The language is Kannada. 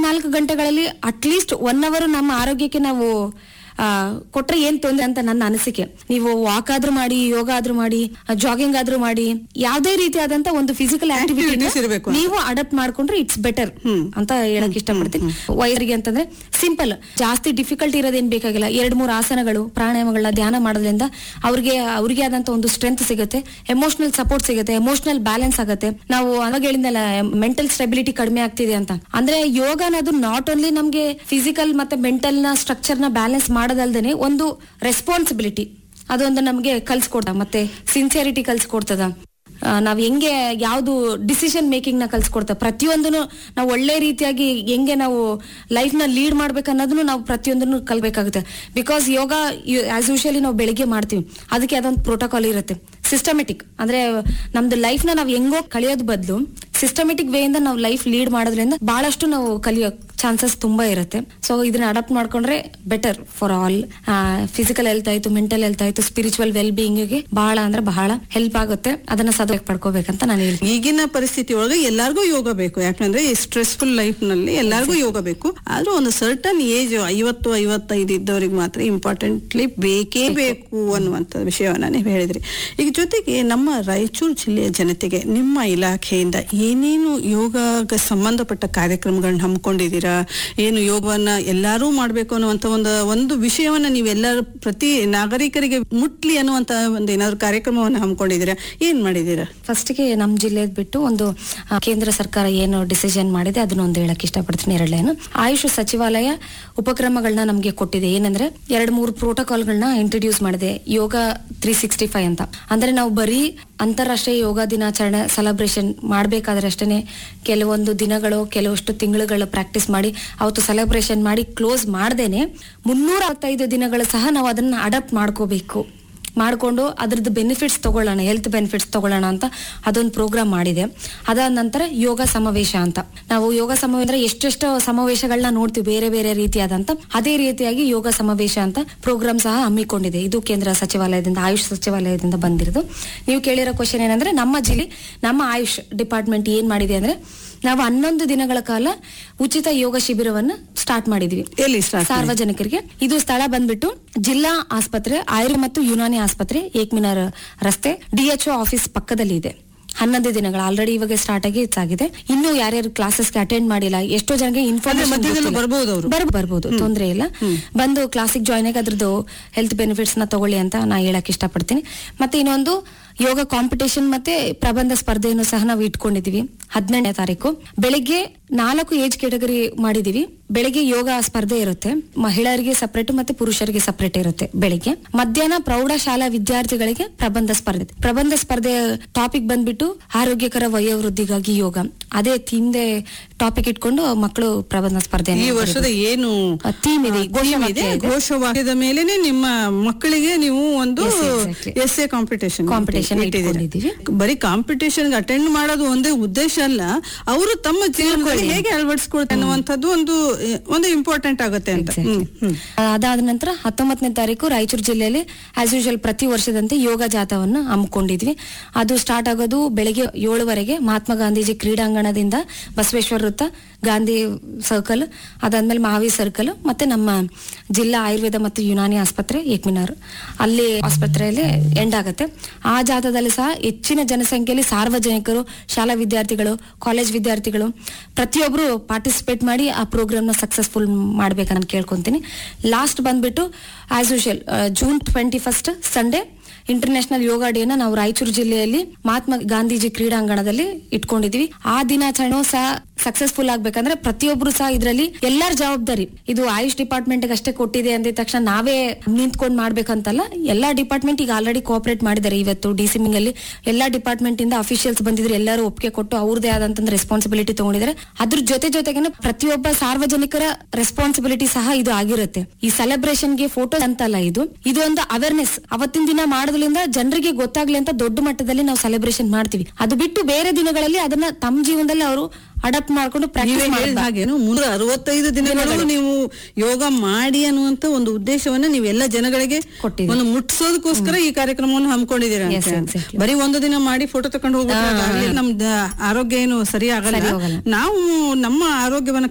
ಇಪ್ಪತ್ನಾಲ್ಕು ಗಂಟೆಗಳಲ್ಲಿ ಅಟ್ಲೀಸ್ಟ್ ಒನ್ ಅವರ್ ನಮ್ಮ ಆರೋಗ್ಯಕ್ಕೆ ನಾವು ಆ, ಕೊಟ್ರೆ ಏನ್ ತೊಂದ್ರೆ ಅಂತ ನನ್ನ ಅನಿಸಿಕೆ ನೀವು ವಾಕ್ ಆದ್ರೂ ಮಾಡಿ ಯೋಗ ಆದ್ರೂ ಮಾಡಿ ಜಾಗಿಂಗ್ ಆದ್ರೂ ಮಾಡಿ ಯಾವ್ದೇ ರೀತಿಯಾದಂತ ಒಂದು ಫಿಸಿಕಲ್ Activities ಆಕ್ಟಿವಿಟಿ ಇರ್ಬೇಕು ಅಂತ. ನೀವು ಅಡಾಪ್ಟ್ ಮಾಡ್ಕೊಂಡ್ರೆ ಇಟ್ಸ್ ಬೆಟರ್ ಅಂತ ಹೇಳಕ್ ಇಷ್ಟಪಡ್ತೀನಿ ವಯಸ್ಸರಿಗೆ ಅಂತಂದ್ರೆ ಸಿಂಪಲ್ ಜಾಸ್ತಿ ಡಿಫಿಕಲ್ಟ್ ಇರೋದೇನ್ ಬೇಕಾಗಿಲ್ಲ ಎರಡ್ ಮೂರು ಆಸನಗಳು ಪ್ರಾಣಾಯಾಮಗಳನ್ನ ಧ್ಯಾನ ಮಾಡೋದ್ರಿಂದ ಅವ್ರಿಗೆ ಅವ್ರಿಗೆ ಆದಂತ ಒಂದು ಸ್ಟ್ರೆಂತ್ ಸಿಗುತ್ತೆ ಎಮೋಷನಲ್ ಸಪೋರ್ಟ್ ಸಿಗುತ್ತೆ ಎಮೋಷನಲ್ ಬ್ಯಾಲೆನ್ಸ್ ಆಗುತ್ತೆ ನಾವು ಅವಾಗ ಹೇಳಿದ್ನಲ್ಲ ಮೆಂಟಲ್ ಸ್ಟೆಬಿಲಿಟಿ ಕಡಿಮೆ ಆಗ್ತಿದೆ ಅಂತ ಅಂದ್ರೆ ಯೋಗ ಅನ್ನೋದು ನಾಟ್ ಓನ್ಲಿ ನಮ್ಗೆ ಫಿಸಿಕಲ್ ಮತ್ತೆ ಮೆಂಟಲ್ ನ ಸ್ಟ್ರಕ್ಚರ್ ನ ಬ್ಯಾಲೆನ್ಸ್ ಮಾಡೋದಲ್ದೇನೆ ಒಂದು ರೆಸ್ಪಾನ್ಸಿಬಿಲಿಟಿ ಅದೊಂದು ನಮ್ಗೆ ಕಲ್ಸ್ಕೊಡ್ತ ಮತ್ತೆ ಸಿನ್ಸಿಯರಿಟಿ ಕಲ್ಸ್ಕೊಡ್ತದ ಆ, ನಾವ್ ಹೆಂಗೆ ಯಾವ್ದು ಡಿಸಿಷನ್ ಮೇಕಿಂಗ್ ನ ಕಲ್ಸ್ಕೊಡ್ತ ಪ್ರತಿಯೊಂದನ್ನು ನಾವು ಒಳ್ಳೆ ರೀತಿಯಾಗಿ ಹೆಂಗೆ ನಾವು ಲೈಫ್ ನ ಲೀಡ್ ಮಾಡ್ಬೇಕು ಅನ್ನೋದನ್ನು ನಾವು ಪ್ರತಿಯೊಂದನ್ನು ಕಲ್ಬೇಕಾಗುತ್ತೆ ಬಿಕಾಸ್ ಯೋಗ ಆಸ್ ಯೂಶಲಿ ನಾವು ಬೆಳಿಗ್ಗೆ ಮಾಡ್ತೀವಿ ಅದಕ್ಕೆ ಅದೊಂದು ಪ್ರೋಟೋಕಾಲ್ ಇರುತ್ತೆ ಸಿಸ್ಟಮೆಟಿಕ್ ಅಂದ್ರೆ ನಮ್ದು ಲೈಫ್ ನ ನಾವು ಹೆಂಗೋ ಕಳಿಯೋದ್ ಬದಲು ಸಿಸ್ಟಮೆಟಿಕ್ ವೇ ಇಂದ ನಾವು ಲೈಫ್ ಲೀಡ್ ಮಾಡೋದ್ರಿಂದ ಬಹಳಷ್ಟು ನಾವು ಕಲಿಯೋ ಚಾನ್ಸಸ್ ತುಂಬಾ ಇರುತ್ತೆ ಸೊ ಇದನ್ನ ಅಡಾಪ್ಟ್ ಮಾಡ್ಕೊಂಡ್ರೆ better for all physical health ಆಯ್ತು ಮೆಂಟಲ್ ಹೆಲ್ತ್ ಆಯ್ತು ಸ್ಪಿರಿಚುವಲ್ ವೆಲ್ ಬೀಯಿಂಗ್ ಗೆ ಬಹಳ ಅಂದ್ರೆ ಬಹಳ ಹೆಲ್ಪ್ ಆಗುತ್ತೆ ಅದನ್ನ ಸದುಪಯೋಗ ಪಡ್ಕೋಬೇಕಂತ ನಾನು ಹೇಳ್ತೀನಿ ಈಗಿನ ಪರಿಸ್ಥಿತಿ ಒಳಗೆ ಎಲ್ಲಾರ್ಗೂ ಯೋಗ ಬೇಕು ಯಾಕಂದ್ರೆ ಈ ಸ್ಟ್ರೆಸ್ಫುಲ್ ಲೈಫ್ ನಲ್ಲಿ ಎಲ್ಲಾರ್ಗೂ ಯೋಗ ಬೇಕು ಆದ್ರೂ ಒಂದು ಸರ್ಟನ್ ಏಜ್ ಐವತ್ತು ಐವತ್ತೈದು ಇದ್ದವ್ರಿಗೆ ಮಾತ್ರ ಇಂಪಾರ್ಟೆಂಟ್ಲಿ ಬೇಕೇ ಬೇಕು ಅನ್ನುವಂತ ವಿಷಯವನ್ನ ನೀವು ಹೇಳಿದ್ರಿ ಈಗ ಜೊತೆಗೆ ನಮ್ಮ ರಾಯಚೂರು ಜಿಲ್ಲೆಯ ಜನತೆಗೆ ನಿಮ್ಮ ಇಲಾಖೆಯಿಂದ ಏನೇನು ಯೋಗಕ್ಕೆ ಸಂಬಂಧಪಟ್ಟ ಕಾರ್ಯಕ್ರಮಗಳನ್ನ ಹಮ್ಮಿಕೊಂಡಿದ್ದೀರಾ ಏನು ಯೋಗವನ್ನ ಎಲ್ಲರೂ ಮಾಡ್ಬೇಕು ಅನ್ನುವಂತ ಒಂದು ಒಂದು ವಿಷಯವನ್ನ ನೀವೆಲ್ಲರೂ ಪ್ರತಿ ನಾಗರಿಕರಿಗೆ ಮುಟ್ಲಿ ಅನ್ನುವಂತ ಒಂದು ಏನಾದ್ರು ಕಾರ್ಯಕ್ರಮವನ್ನ ಹಮ್ಮಿಕೊಂಡಿದ್ದೀರಾ ಏನ್ ಮಾಡಿದ್ದೀರಾ ಫಸ್ಟ್ ಗೆ ನಮ್ ಜಿಲ್ಲೆದ್ ಬಿಟ್ಟು ಒಂದು ಆ, ಕೇಂದ್ರ ಸರ್ಕಾರ ಏನು ಡಿಸಿಷನ್ ಮಾಡಿದೆ ಅದನ್ನ ಒಂದು ಹೇಳಕ್ ಇಷ್ಟಪಡ್ತೀನಿ ಎರಡನೇನು ಆಯುಷ್ ಸಚಿವಾಲಯ ಉಪಕ್ರಮಗಳನ್ನ ನಮ್ಗೆ ಕೊಟ್ಟಿದೆ ಏನಂದ್ರೆ ಎರಡ್ ಮೂರು ಪ್ರೋಟೋಕಾಲ್ಗಳನ್ನ ಇಂಟ್ರೊಡ್ಯೂಸ್ ಮಾಡಿದೆ ಯೋಗ ತ್ರೀ ಸಿಕ್ಸ್ಟಿ ಫೈವ್ ಅಂತ ಅಂದ್ರೆ ನಾವು ಬರೀ ಅಂತಾರಾಷ್ಟ್ರೀಯ ಯೋಗ ದಿನಾಚರಣೆ ಸೆಲೆಬ್ರೇಷನ್ ಮಾಡ್ಬೇಕಾದ್ರೆ ಅಷ್ಟೇನೆ ಕೆಲವೊಂದು ದಿನಗಳು ಕೆಲವಷ್ಟು ತಿಂಗಳುಗಳು ಪ್ರಾಕ್ಟೀಸ್ ಮಾಡಿ ಅವತ್ತು ಸೆಲೆಬ್ರೇಷನ್ ಮಾಡಿ ಕ್ಲೋಸ್ ಮಾಡ್ದೇನೆ ಮುನ್ನೂರ ಅರವತ್ತೈದು ದಿನಗಳು ಸಹ ನಾವು ಅದನ್ನ ಅಡಾಪ್ಟ್ ಮಾಡ್ಕೋಬೇಕು ಮಾಡಿಕೊಂಡು ಅದ್ರದ್ದು ಬೆನಿಫಿಟ್ಸ್ ತಗೊಳ್ಳೋಣ ಹೆಲ್ತ್ ಬೆನಿಫಿಟ್ಸ್ ತಗೊಳ್ಳೋಣ ಅಂತ ಅದೊಂದು ಪ್ರೋಗ್ರಾಮ್ ಮಾಡಿದೆ ಅದಾದ ನಂತರ ಯೋಗ ಸಮಾವೇಶ ಅಂತ ನಾವು ಯೋಗ ಸಮಾವೇಶ ಅಂದ್ರೆ ಎಷ್ಟೆಷ್ಟು ಸಮಾವೇಶಗಳನ್ನ ನೋಡ್ತೀವಿ ಬೇರೆ ಬೇರೆ ರೀತಿಯಾದಂತ ಅದೇ ರೀತಿಯಾಗಿ ಯೋಗ ಸಮಾವೇಶ ಅಂತ ಪ್ರೋಗ್ರಾಮ್ ಸಹ ಹಮ್ಮಿಕೊಂಡಿದೆ ಇದು ಕೇಂದ್ರ ಸಚಿವಾಲಯದಿಂದ ಆಯುಷ್ ಸಚಿವಾಲಯದಿಂದ ಬಂದಿರೋದು ನೀವು ಕೇಳಿರೋ ಕ್ವಶನ್ ಏನಂದ್ರೆ ನಮ್ಮ ಜಿಲ್ಲೆ ನಮ್ಮ ಆಯುಷ್ ಡಿಪಾರ್ಟ್ಮೆಂಟ್ ಏನ್ ಮಾಡಿದೆ ಅಂದ್ರೆ ನಾವು ಹನ್ನೊಂದು ದಿನಗಳ ಕಾಲ ಉಚಿತ ಯೋಗ ಶಿಬಿರವನ್ನ ಸ್ಟಾರ್ಟ್ ಮಾಡಿದ್ವಿ ಎಲ್ಲಿ start ಮಾಡಿದ್ರಿ? ಸಾರ್ವಜನಿಕರಿಗೆ ಇದು ಸ್ಥಳ ಬಂದ್ಬಿಟ್ಟು ಜಿಲ್ಲಾ ಆಸ್ಪತ್ರೆ ಆಯುರ್ವೇದ ಮತ್ತು ಯುನಾನಿ ಆಸ್ಪತ್ರೆ ಏಕ್ಮಿನಾರ್ ರಸ್ತೆ ಡಿಎಚ್ಒ ಆಫೀಸ್ ಪಕ್ಕದಲ್ಲಿ ಇದೆ ಹನ್ನೊಂದು ದಿನಗಳು ಆಲ್ರೆಡಿ ಇವಾಗ ಸ್ಟಾರ್ಟ್ ಆಗಿ ಇದಾಗಿದೆ ಇನ್ನು ಯಾರ್ಯಾರು ಕ್ಲಾಸಸ್ಗೆ ಅಟೆಂಡ್ ಮಾಡಿಲ್ಲ ಎಷ್ಟೋ ಜನಕ್ಕೆ ಇನ್ಫಾರ್ಮೇಶನ್ ಮಧ್ಯದಲ್ಲಿ ಬರ್ಬೋದು ಅವ್ರು. ಬರ್ ಬರ್ಬೋದು ತೊಂದ್ರೆ ಇಲ್ಲ ಬಂದು ಕ್ಲಾಸಿಗೆ ಜಾಯ್ನ್ ಆಗಿ ಅದ್ರದ್ದು ಹೆಲ್ತ್ ಬೆನಿಫಿಟ್ಸ್ ನ ತಗೊಳ್ಳಿ ಅಂತ ನಾ ಹೇಳಕ್ ಇಷ್ಟಪಡ್ತೀನಿ ಮತ್ತೆ ಇನ್ನೊಂದು ಯೋಗ ಕಾಂಪಿಟೇಷನ್ ಮತ್ತೆ ಪ್ರಬಂಧ ಸ್ಪರ್ಧೆಯನ್ನು ಸಹ ನಾವು ಇಟ್ಕೊಂಡಿದೀವಿ ಹದಿನೆಂಟನೇ ತಾರೀಕು ಬೆಳಿಗ್ಗೆ ನಾಲ್ಕು ಏಜ್ ಕೆಟಗರಿ ಮಾಡಿದೀವಿ ಬೆಳಿಗ್ಗೆ ಯೋಗ ಸ್ಪರ್ಧೆ ಇರುತ್ತೆ ಮಹಿಳೆಯರಿಗೆ ಸಪರೇಟ್ ಮತ್ತೆ ಪುರುಷರಿಗೆ ಸಪರೇಟ್ ಇರುತ್ತೆ ಬೆಳಿಗ್ಗೆ ಮಧ್ಯಾಹ್ನ ಪ್ರೌಢಶಾಲಾ ವಿದ್ಯಾರ್ಥಿಗಳಿಗೆ ಪ್ರಬಂಧ ಸ್ಪರ್ಧೆ ಪ್ರಬಂಧ ಸ್ಪರ್ಧೆ ಟಾಪಿಕ್ ಬಂದ್ಬಿಟ್ಟು ಆರೋಗ್ಯಕರ ವಯೋವೃದ್ಧಿಗಾಗಿ ಯೋಗ ಅದೇ ಥೀಮ್ದೆ ಟಾಪಿಕ್ ಇಟ್ಕೊಂಡು ಮಕ್ಕಳು ಪ್ರಬಂಧ ಸ್ಪರ್ಧೆ ಈ ವರ್ಷದ ಏನು ಥೀಮ್ ಇದೆ ಆ, theme ಇದೆ ಘೋಷವಾಕ್ಯ ಇದೆ. ಘೋಷವಾಕ್ಯದ ಮೇಲೆನೆ ನಿಮ್ಮ ಮಕ್ಕಳಿಗೆ ನೀವು ಒಂದು Yes, exactly. Yes a competition Competition ಇಟ್ಕೊಂಡಿದ್ದೀವಿ. ಬರೀ ಕಾಂಪಿಟೇಷನ್ ಅಟೆಂಡ್ ಮಾಡೋದು ಒಂದೇ ಉದ್ದೇಶ ಅಲ್ಲ ಅವರು ತಮ್ಮ ಜೀವನದಲ್ಲಿ ಹೇಗೆ ಅಳವಡಿಸ್ಕೊಳ್ತಾರೆ ಅನ್ನುವಂಥದ್ದು ಒಂದು ಒಂದು ಇಂಪಾರ್ಟೆಂಟ್ ಆಗುತ್ತೆ ಅಂತ ಹ್ಮ್, ಹ್ಮ್. ಅದಾದ ನಂತರ ಹತ್ತೊಂಬತ್ತನೇ ತಾರೀಕು ರಾಯಚೂರು ಜಿಲ್ಲೆಯಲ್ಲಿ ಆಸ್ ಯೂಶುವಲ್ ಪ್ರತಿ ವರ್ಷದಂತೆ ಯೋಗ ಜಾಥವನ್ನು ಹಮ್ಮಿಕೊಂಡಿದ್ವಿ ಅದು ಸ್ಟಾರ್ಟ್ ಆಗೋದು ಬೆಳಿಗ್ಗೆ ಏಳುವರೆಗೆ ಮಹಾತ್ಮ ಗಾಂಧೀಜಿ ಕ್ರೀಡಾಂಗಣದಿಂದ ಬಸವೇಶ್ವರ ವೃತ್ತ ಗಾಂಧಿ ಸರ್ಕಲ್ ಅದಾದ್ಮೇಲೆ ಮಹಾವೀರ್ ಸರ್ಕಲ್ ಮತ್ತೆ ನಮ್ಮ ಜಿಲ್ಲಾ ಆಯುರ್ವೇದ ಮತ್ತು ಯುನಾನಿ ಆಸ್ಪತ್ರೆ ಏಕ್ಮಿನಾರ್ ಅಲ್ಲಿ ಆಸ್ಪತ್ರೆಯಲ್ಲಿ ಎಂಡ್ ಆಗುತ್ತೆ ಆ ಜಾಥಾದಲ್ಲಿ ಸಹ ಹೆಚ್ಚಿನ ಜನಸಂಖ್ಯೆಯಲ್ಲಿ ಸಾರ್ವಜನಿಕರು ಶಾಲಾ ವಿದ್ಯಾರ್ಥಿಗಳು ಕಾಲೇಜ್ ವಿದ್ಯಾರ್ಥಿಗಳು ಪ್ರತಿಯೊಬ್ಬರು ಪಾರ್ಟಿಸಿಪೇಟ್ ಮಾಡಿ ಆ ಪ್ರೋಗ್ರಾಮ್ನ ಸಕ್ಸಸ್ಫುಲ್ ಮಾಡ್ಬೇಕಂತ ನಾನು ಕೇಳ್ಕೊಂತೀನಿ ಲಾಸ್ಟ್ ಬಂದ್ಬಿಟ್ಟು as usual June twenty first Sunday international yoga ಡೇನ ನಾವು ರಾಯಚೂರು ಜಿಲ್ಲೆಯಲ್ಲಿ ಮಹಾತ್ಮ ಗಾಂಧೀಜಿ ಕ್ರೀಡಾಂಗಣದಲ್ಲಿ ಇಟ್ಕೊಂಡಿದ್ವಿ ಆ ದಿನಾಚರಣೆ ಸಹ ಸಕ್ಸಸ್ಫುಲ್ ಆಗ್ಬೇಕಂದ್ರೆ ಪ್ರತಿಯೊಬ್ರು ಸಹ ಇದರಲ್ಲಿ ಎಲ್ಲರ ಜವಾಬ್ದಾರಿ ಇದು ಆಯುಷ್ ಡಿಪಾರ್ಟ್ಮೆಂಟ್ ಅಷ್ಟೇ ಕೊಟ್ಟಿದೆ ಅಂದಿದ ತಕ್ಷಣ ನಾವೇ ನಿಂತ್ಕೊಂಡ್ ಮಾಡ್ಬೇಕಂತಲ್ಲ ಎಲ್ಲಾ ಡಿಪಾರ್ಟ್ಮೆಂಟ್ ಈಗ ಆಲ್ರೆಡಿ ಕೋಆಪರೇಟ್ ಮಾಡಿದ್ದಾರೆ ಇವತ್ತು ಡಿಸಿಮಿಂಗ್ ಅಲ್ಲಿ ಎಲ್ಲಾ ಡಿಪಾರ್ಟ್ಮೆಂಟ್ ಇಂದ ಅಫಿಷಿಯಲ್ಸ್ ಬಂದಿದ್ರು ಎಲ್ಲರೂ ಒಪ್ಪಿಗೆ ಕೊಟ್ಟು ಅವ್ರದೇ ಆದಂತ ರೆಸ್ಪಾನ್ಸಿಬಿಲಿಟಿ ತಗೊಂಡಿದ್ದಾರೆ ಅದ್ರ ಜೊತೆ ಜೊತೆಗೆ ಪ್ರತಿಯೊಬ್ಬ ಸಾರ್ವಜನಿಕರ ರೆಸ್ಪಾನ್ಸಿಬಿಲಿಟಿ ಸಹ ಇದು ಆಗಿರುತ್ತೆ ಈ ಸೆಲೆಬ್ರೇಷನ್ ಗೆ ಫೋಟೋ ಅಂತಲ್ಲ ಇದು ಇದು ಒಂದು ಅವೇರ್ನೆಸ್ ಅವತ್ತಿನ ದಿನ ಮಾಡೋದ್ರಿಂದ ಜನರಿಗೆ ಗೊತ್ತಾಗ್ಲಿ ಅಂತ ದೊಡ್ಡ ಮಟ್ಟದಲ್ಲಿ ನಾವು ಸೆಲೆಬ್ರೇಷನ್ ಮಾಡ್ತೀವಿ ಅದು ಬಿಟ್ಟು ಬೇರೆ ದಿನಗಳಲ್ಲಿ ಅದನ್ನ ತಮ್ಮ ಜೀವನದಲ್ಲಿ ಅವರು ಅಡಾಪ್ಟ್ ಮಾಡ್ಕೊಂಡು ನೀವೇ ಪ್ರಾಕ್ಟೀಸ್ ಹೇಳಿದ ಮಾಡಬೇಕು ಹಾಗೇನು ಮುನ್ನೂರ ಅರವತ್ತೈದು ದಿನಗಳು ನೀವು ಯೋಗ ಮಾಡಿ ಅನ್ನುವಂತ ಒಂದು ಉದ್ದೇಶವನ್ನ ನೀವೆಲ್ಲ ಜನಗಳಿಗೆ ಕೊಟ್ಟಿದ್ದೀವಿ. ಒಂದು ಮುಟ್ಸೋದಕ್ಕೋಸ್ಕರ ಈ ಕಾರ್ಯಕ್ರಮವನ್ನು ಹಮ್ಮಿಕೊಂಡಿದ್ದೀರಾ Yes, ಅಂತ. exactly. ಬರೀ ಒಂದು ದಿನ ಮಾಡಿ ಫೋಟೋ ತಕೊಂಡು ಹೋಗ್ಬಿಟ್ರೆ ಅದಾಗ್ಲಿ. ನಮ್ದು ಆರೋಗ್ಯ ಏನು ಸರಿ ಆಗಲ್ಲ ಸರಿ ಹೋಗಲ್ಲ. ನಾವು ನಮ್ಮ ಆರೋಗ್ಯವನ್ನ